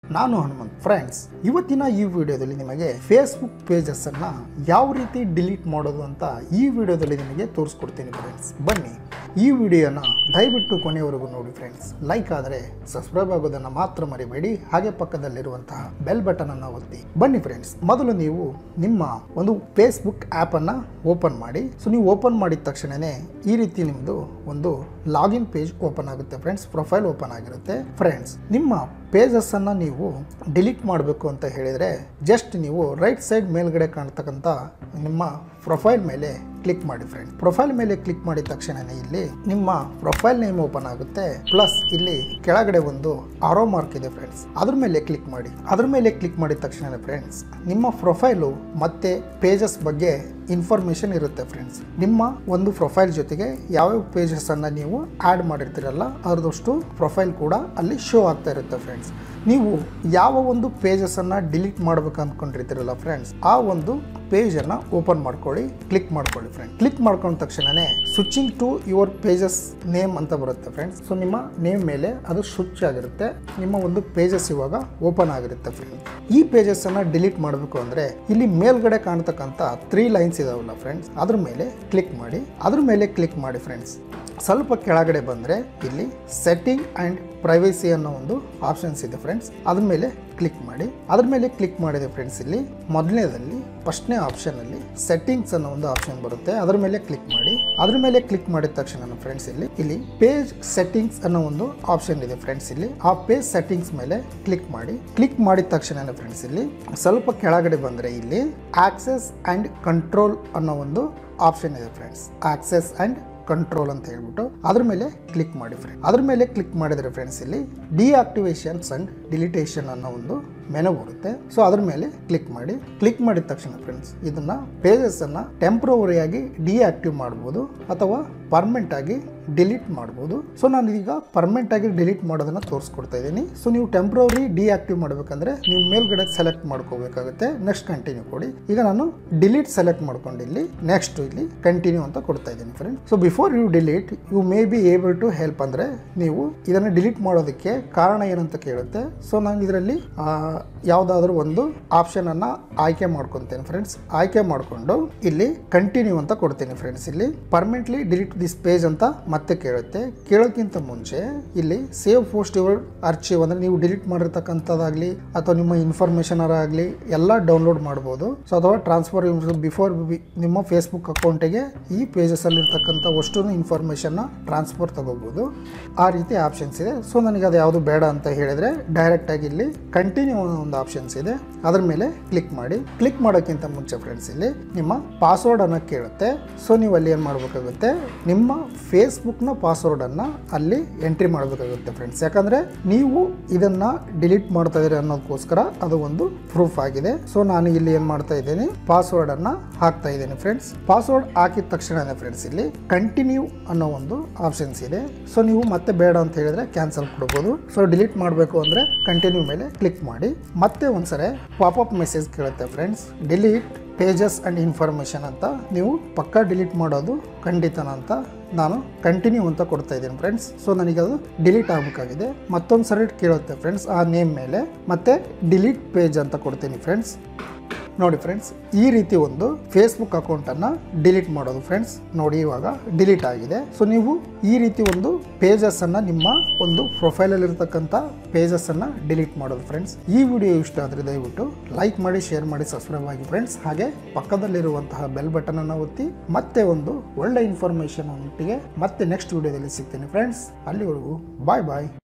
ನಾನು ಹನುಮಂತ್ ಫ್ರೆಂಡ್ಸ್ ಇವತ್ತಿನ ಈ ವಿಡಿಯೋದಲ್ಲಿ ನಿಮಗೆ ಫೇಸ್ಬುಕ್ ಪೇಜಸ್ ಅನ್ನ ಯಾವ ರೀತಿ ಡಿಲೀಟ್ ಮಾಡೋದು ಅಂತ ಈ ವಿಡಿಯೋದಲ್ಲಿ ನಿಮಗೆ ತೋರಿಸ್ಕೊಡ್ತೀನಿ ಫ್ರೆಂಡ್ಸ್ ಬನ್ನಿ ಈ ವಿಡಿಯೋನ ದಯವಿಟ್ಟು ಕೊನೆಯವರೆಗೂ ನೋಡಿ ಫ್ರೆಂಡ್ಸ್ ಲೈಕ್ ಆದರೆ ಸಬ್ಸ್ಕ್ರೈಬ್ ಆಗೋದನ್ನ ಮಾತ್ರ ಮರಿಬೇಡಿ ಹಾಗೆ ಪಕ್ಕದಲ್ಲಿರುವಂತಹ ಬೆಲ್ ಬಟನ್ ಅನ್ನ ಒತ್ತಿ ಬನ್ನಿ ಫ್ರೆಂಡ್ಸ್ ಮೊದಲು ನೀವು ನಿಮ್ಮ ಒಂದು ಫೇಸ್ಬುಕ್ ಆ್ಯಪ್ ಅನ್ನ ಓಪನ್ ಮಾಡಿ ಸೊ ನೀವು ಓಪನ್ ಮಾಡಿದ ತಕ್ಷಣನೇ ಈ ರೀತಿ ನಿಮ್ಮದು ಒಂದು ಲಾಗಿನ್ ಪೇಜ್ ಓಪನ್ ಆಗುತ್ತೆ ಫ್ರೆಂಡ್ಸ್ ಪ್ರೊಫೈಲ್ ಓಪನ್ ಆಗಿರುತ್ತೆ ಫ್ರೆಂಡ್ಸ್ ನಿಮ್ಮ ಪೇಜಸ್ ಅನ್ನ ನೀವು ಡಿಲೀಟ್ ಮಾಡಬೇಕು ಅಂತ ಹೇಳಿದರೆ ಜಸ್ಟ್ ನೀವು ರೈಟ್ ಸೈಡ್ ಮೇಲ್ಗಡೆ ಕಾಣ್ತಕ್ಕಂಥ ನಿಮ್ಮ ಪ್ರೊಫೈಲ್ ಮೇಲೆ ಕ್ಲಿಕ್ ಮಾಡಿ ಫ್ರೆಂಡ್ ಪ್ರೊಫೈಲ್ ಮೇಲೆ ಕ್ಲಿಕ್ ಮಾಡಿದ ತಕ್ಷಣನೇ ಇಲ್ಲಿ ನಿಮ್ಮ ಪ್ರೊಫೈಲ್ ನೇಮ್ ಓಪನ್ ಆಗುತ್ತೆ ಪ್ಲಸ್ ಇಲ್ಲಿ ಕೆಳಗಡೆ ಒಂದು ಆರೋ ಮಾರ್ಕ್ ಇದೆ ಫ್ರೆಂಡ್ಸ್ ಅದ್ರ ಮೇಲೆ ಕ್ಲಿಕ್ ಮಾಡಿ ಅದ್ರ ಮೇಲೆ ಕ್ಲಿಕ್ ಮಾಡಿದ ತಕ್ಷಣ ಫ್ರೆಂಡ್ಸ್ ನಿಮ್ಮ ಪ್ರೊಫೈಲು ಮತ್ತೆ ಪೇಜಸ್ ಬಗ್ಗೆ ಇನ್ಫಾರ್ಮೇಶನ್ ಇರುತ್ತೆ ಫ್ರೆಂಡ್ಸ್ ನಿಮ್ಮ ಒಂದು ಪ್ರೊಫೈಲ್ ಜೊತೆಗೆ ಯಾವ್ಯಾವ ಪೇಜಸ್ ಅನ್ನ ನೀವು ಆ್ಯಡ್ ಮಾಡಿರ್ತೀರಲ್ಲ ಅದ್ರದಷ್ಟು ಪ್ರೊಫೈಲ್ ಕೂಡ ಅಲ್ಲಿ ಶೋ ಆಗ್ತಾ ಇರುತ್ತೆ ಫ್ರೆಂಡ್ಸ್ ನೀವು ಯಾವ ಒಂದು ಪೇಜಸ್ ಅನ್ನ ಡಿಲೀಟ್ ಮಾಡ್ಬೇಕು ಅಂದ್ಕೊಂಡಿರ್ತೀರಲ್ಲ ಫ್ರೆಂಡ್ಸ್ ಆ ಒಂದು ಪೇಜ್ ಅನ್ನ ಓಪನ್ ಮಾಡ್ಕೊಳ್ಳಿ ಕ್ಲಿಕ್ ಮಾಡ್ಕೊಳ್ಳಿ ಫ್ರೆಂಡ್ ಕ್ಲಿಕ್ ಮಾಡ್ಕೊಂಡ ತಕ್ಷಣನೇ switching to your pages name ಅಂತ ಬರುತ್ತೆ ಫ್ರೆಂಡ್ಸ್ ಸೊ ನಿಮ್ಮ ನೇಮ್ ಮೇಲೆ ಅದು ಸ್ವಿಚ್ ಆಗಿರುತ್ತೆ ನಿಮ್ಮ ಒಂದು ಪೇಜಸ್ ಇವಾಗ ಓಪನ್ ಆಗಿರುತ್ತೆ ಫ್ರೆಂಡ್ ಈ ಪೇಜಸ್ ಅನ್ನ ಡಿಲೀಟ್ ಮಾಡಬೇಕು ಅಂದ್ರೆ ಇಲ್ಲಿ ಮೇಲ್ಗಡೆ ಕಾಣ್ತಕ್ಕಂಥ ತ್ರೀ ಲೈನ್ಸ್ ಇದಾವಲ್ಲ ಫ್ರೆಂಡ್ಸ್ ಅದ್ರ ಮೇಲೆ ಕ್ಲಿಕ್ ಮಾಡಿ ಅದ್ರ ಮೇಲೆ ಕ್ಲಿಕ್ ಮಾಡಿ ಫ್ರೆಂಡ್ಸ್ ಸ್ವಲ್ಪ ಕೆಳಗಡೆ ಬಂದರೆ ಇಲ್ಲಿ ಸೆಟ್ಟಿಂಗ್ ಆ್ಯಂಡ್ ಪ್ರೈವೇಸಿ ಅನ್ನೋ ಒಂದು ಆಪ್ಷನ್ಸ್ ಇದೆ ಫ್ರೆಂಡ್ಸ್ ಅದ್ರ ಮೇಲೆ ಕ್ಲಿಕ್ ಮಾಡಿ ಅದ್ರ ಮೇಲೆ ಕ್ಲಿಕ್ ಮಾಡಿದೆ ಫ್ರೆಂಡ್ಸ್ ಇಲ್ಲಿ ಮೊದಲನೇದಲ್ಲಿ ಫಸ್ಟ್ನೇ ಆಪ್ಷನಲ್ಲಿ ಸೆಟ್ಟಿಂಗ್ಸ್ ಅನ್ನೋ ಒಂದು ಆಪ್ಷನ್ ಬರುತ್ತೆ ಅದ್ರ ಮೇಲೆ ಕ್ಲಿಕ್ ಮಾಡಿ ಅದ್ರ ಮೇಲೆ ಕ್ಲಿಕ್ ಮಾಡಿದ ತಕ್ಷಣ ಫ್ರೆಂಡ್ಸ್ ಇಲ್ಲಿ ಇಲ್ಲಿ ಪೇಜ್ ಸೆಟ್ಟಿಂಗ್ಸ್ ಅನ್ನೋ ಒಂದು ಆಪ್ಷನ್ ಇದೆ ಫ್ರೆಂಡ್ಸ್ ಇಲ್ಲಿ ಆ ಪೇಜ್ ಸೆಟ್ಟಿಂಗ್ಸ್ ಮೇಲೆ ಕ್ಲಿಕ್ ಮಾಡಿ ಕ್ಲಿಕ್ ಮಾಡಿದ ತಕ್ಷಣ ಫ್ರೆಂಡ್ಸ್ ಇಲ್ಲಿ ಸ್ವಲ್ಪ ಕೆಳಗಡೆ ಬಂದರೆ ಇಲ್ಲಿ ಆಕ್ಸೆಸ್ ಆ್ಯಂಡ್ ಕಂಟ್ರೋಲ್ ಅನ್ನೋ ಒಂದು ಆಪ್ಷನ್ ಇದೆ ಫ್ರೆಂಡ್ಸ್ ಆಕ್ಸೆಸ್ ಆ್ಯಂಡ್ ಕಂಟ್ರೋಲ್ ಅಂತ ಹೇಳ್ಬಿಟ್ಟು ಅದ್ರ ಮೇಲೆ ಕ್ಲಿಕ್ ಮಾಡಿ ಫ್ರೆಂಡ್ ಅದ್ರ ಮೇಲೆ ಕ್ಲಿಕ್ ಮಾಡಿದ್ರೆ ಫ್ರೆಂಡ್ಸ್ ಇಲ್ಲಿ ಡಿಆಕ್ಟಿವೇಶನ್ಸ್ ಅಂಡ್ ಡಿಲಿಟೇಷನ್ ಅನ್ನೋ ಒಂದು ಮೆನು ಬರುತ್ತೆ ಸೊ ಅದ್ರ ಮೇಲೆ ಕ್ಲಿಕ್ ಮಾಡಿ ಕ್ಲಿಕ್ ಮಾಡಿದ ತಕ್ಷಣ ಫ್ರೆಂಡ್ಸ್ ಇದನ್ನ ಪೇಜಸ್ ಅನ್ನ ಟೆಂಪ್ರವರಿ ಆಗಿ ಡಿಆಕ್ಟಿವ್ ಮಾಡ್ಬೋದು ಅಥವಾ ಪರ್ಮನೆಂಟ್ ಆಗಿ ಡಿಲೀಟ್ ಮಾಡ್ಬೋದು ಸೊ ನಾನು ಈಗ ಪರ್ಮನೆಂಟ್ ಆಗಿ ಡಿಲೀಟ್ ಮಾಡೋದನ್ನ ತೋರಿಸ್ಕೊಡ್ತಾ ಇದ್ದೀನಿ ಸೊ ನೀವು ಟೆಂಪ್ರವರಿ ಡಿಆಕ್ಟಿವ್ ಮಾಡಬೇಕಂದ್ರೆ ನೀವು ಮೇಲ್ಗಡೆ ಸೆಲೆಕ್ಟ್ ಮಾಡ್ಕೋಬೇಕಾಗುತ್ತೆ ನೆಕ್ಸ್ಟ್ ಕಂಟಿನ್ಯೂ ಕೊಡಿ ಈಗ ನಾನು ಡಿಲೀಟ್ ಸೆಲೆಕ್ಟ್ ಮಾಡ್ಕೊಂಡು ಇಲ್ಲಿ ನೆಕ್ಸ್ಟ್ ಇಲ್ಲಿ ಕಂಟಿನ್ಯೂ ಅಂತ ಕೊಡ್ತಾ ಇದ್ದೀನಿ friend so before you delete you may be able to help ಅಂದ್ರೆ ನೀವು ಇದನ್ನು ಡಿಲೀಟ್ ಮಾಡೋದಕ್ಕೆ ಕಾರಣ ಏನಂತ ಕೇಳುತ್ತೆ ಸೊ ನಾನು ಇದರಲ್ಲಿ ಯಾವುದಾದ್ರೂ ಒಂದು ಆಪ್ಷನ್ ಅನ್ನ ಆಯ್ಕೆ ಮಾಡ್ಕೊತೇನೆ ಫ್ರೆಂಡ್ಸ್ ಆಯ್ಕೆ ಮಾಡಿಕೊಂಡು ಇಲ್ಲಿ ಕಂಟಿನ್ಯೂ ಅಂತ ಕೊಡ್ತೀನಿ ಫ್ರೆಂಡ್ಸ್ ಇಲ್ಲಿ ಪರ್ಮನೆಂಟ್ಲಿ ಡಿಲೀಟ್ ದಿಸ್ ಪೇಜ್ ಅಂತ ಮತ್ತೆ ಕೇಳುತ್ತೆ ಕೇಳೋಕ್ಕಿಂತ ಮುಂಚೆ ಇಲ್ಲಿ ಸೇವ್ ಪೋಸ್ಟ್ ಯುವರ್ ಅರ್ಚಿವ್ ಅಂದ್ರೆ ನೀವು ಡಿಲೀಟ್ ಮಾಡಿರ್ತಕ್ಕಂಥದ್ದಾಗಲಿ ಅಥವಾ ನಿಮ್ಮ ಇನ್ಫಾರ್ಮೇಶನ್ ಆಗಲಿ ಎಲ್ಲ ಡೌನ್ಲೋಡ್ ಮಾಡ್ಬೋದು ಸೊ ಅಥವಾ ಟ್ರಾನ್ಸ್ಫರ್ ಬಿಫೋರ್ ನಿಮ್ಮ ಫೇಸ್ಬುಕ್ ಅಕೌಂಟಿಗೆ ಈ ಪೇಜಸ್ ಅಲ್ಲಿ ಇರ್ತಕ್ಕಂಥ ಅಷ್ಟು ಇನ್ಫಾರ್ಮೇಶನ್ ಟ್ರಾನ್ಸ್ಫರ್ ತಗೋಬಹುದು ಆ ರೀತಿ ಆಪ್ಷನ್ಸ್ ಇದೆ ಸೊ ನನಗೆ ಅದು ಯಾವುದು ಬೇಡ ಅಂತ ಹೇಳಿದ್ರೆ ಡೈರೆಕ್ಟ್ ಆಗಿ ಇಲ್ಲಿ ಕಂಟಿನ್ಯೂ ಒಂದು ಆಪ್ಷನ್ಸ್ ಇದೆ ಅದ್ರ ಮೇಲೆ ಕ್ಲಿಕ್ ಮಾಡಿ ಕ್ಲಿಕ್ ಮಾಡೋಕ್ಕಿಂತ ಮುಂಚೆ ಫ್ರೆಂಡ್ಸ್ ಇಲ್ಲಿ ನಿಮ್ಮ ಪಾಸ್ವರ್ಡ್ ಅನ್ನ ಕೇಳುತ್ತೆ ಸೊ ನೀವು ಅಲ್ಲಿ ಏನು ಮಾಡಬೇಕಾಗುತ್ತೆ ನಿಮ್ಮ ಫೇಸ್ಬುಕ್ನ ಪಾಸ್ವರ್ಡನ್ನು ಅಲ್ಲಿ ಎಂಟ್ರಿ ಮಾಡಬೇಕಾಗುತ್ತೆ ಫ್ರೆಂಡ್ಸ್ ಯಾಕಂದರೆ ನೀವು ಇದನ್ನು ಡಿಲೀಟ್ ಮಾಡ್ತಾ ಇದ್ದೀರಿ ಅನ್ನೋದಕ್ಕೋಸ್ಕರ ಅದು ಒಂದು ಪ್ರೂಫ್ ಆಗಿದೆ ಸೊ ನಾನು ಇಲ್ಲಿ ಏನು ಮಾಡ್ತಾ ಇದ್ದೀನಿ ಪಾಸ್ವರ್ಡನ್ನು ಹಾಕ್ತಾ ಇದ್ದೀನಿ ಫ್ರೆಂಡ್ಸ್ ಪಾಸ್ವರ್ಡ್ ಹಾಕಿದ ತಕ್ಷಣ ಫ್ರೆಂಡ್ಸ್ ಇಲ್ಲಿ ಕಂಟಿನ್ಯೂ ಅನ್ನೋ ಒಂದು ಆಪ್ಷನ್ಸ್ ಇದೆ ಸೊ ನೀವು ಮತ್ತೆ ಬೇಡ ಅಂತ ಹೇಳಿದ್ರೆ ಕ್ಯಾನ್ಸಲ್ ಕೊಡ್ಬೋದು ಸೊ ಡಿಲೀಟ್ ಮಾಡಬೇಕು ಅಂದರೆ ಕಂಟಿನ್ಯೂ ಮೇಲೆ ಕ್ಲಿಕ್ ಮಾಡಿ ಮತ್ತೆ ಒಂದ್ಸರಿ ಪಾಪಪ್ ಮೆಸೇಜ್ ಕೇಳುತ್ತೆ friends delete pages and information ಅಂತ ನೀವು ಪಕ್ಕ ಡಿಲೀಟ್ ಮಾಡೋದು ಖಂಡಿತನ ಅಂತ ನಾನು ಕಂಟಿನ್ಯೂ ಅಂತ ಕೊಡ್ತಾ ಇದ್ದೀನಿ ಫ್ರೆಂಡ್ಸ್ ಸೊ ನನಗೆ ಅದು ಡಿಲೀಟ್ ಆಗಬೇಕಾಗಿದೆ ಮತ್ತೊಂದು ಸರಿ ಕೇಳುತ್ತೆ ಫ್ರೆಂಡ್ಸ್ ಆ ನೇಮ್ ಮೇಲೆ ಮತ್ತೆ ಡಿಲೀಟ್ ಪೇಜ್ ಅಂತ ಕೊಡ್ತೀನಿ ಫ್ರೆಂಡ್ಸ್ ನೋಡಿ ಫ್ರೆಂಡ್ಸ್ ಈ ರೀತಿ ಒಂದು ಫೇಸ್ಬುಕ್ ಅಕೌಂಟನ್ನು ಡಿಲೀಟ್ ಮಾಡೋದು ಫ್ರೆಂಡ್ಸ್ ನೋಡಿ ಇವಾಗ ಡಿಲೀಟ್ ಆಗಿದೆ ಸೊ ನೀವು ಈ ರೀತಿ ಒಂದು ಪೇಜಸ್ಸನ್ನು ನಿಮ್ಮ ಒಂದು ಪ್ರೊಫೈಲಲ್ಲಿರ್ತಕ್ಕಂಥ ಪೇಜಸ್ಸನ್ನು ಡಿಲೀಟ್ ಮಾಡೋದು ಫ್ರೆಂಡ್ಸ್ ಈ ವಿಡಿಯೋ ಇಷ್ಟ ಆದರೆ ದಯವಿಟ್ಟು ಲೈಕ್ ಮಾಡಿ ಶೇರ್ ಮಾಡಿ ಸಬ್ಸ್ಕ್ರೈಬ್ ಆಗಿ ಫ್ರೆಂಡ್ಸ್ ಹಾಗೆ ಪಕ್ಕದಲ್ಲಿರುವಂತಹ ಬೆಲ್ ಬಟನನ್ನು ಒತ್ತಿ ಮತ್ತೆ ಒಂದು ಒಳ್ಳೆ ಇನ್ಫಾರ್ಮೇಷನ್ ಒಟ್ಟಿಗೆ ಮತ್ತೆ ನೆಕ್ಸ್ಟ್ ವಿಡಿಯೋದಲ್ಲಿ ಸಿಗ್ತೀನಿ ಫ್ರೆಂಡ್ಸ್ ಅಲ್ಲಿವರೆಗೂ ಬಾಯ್ ಬಾಯ್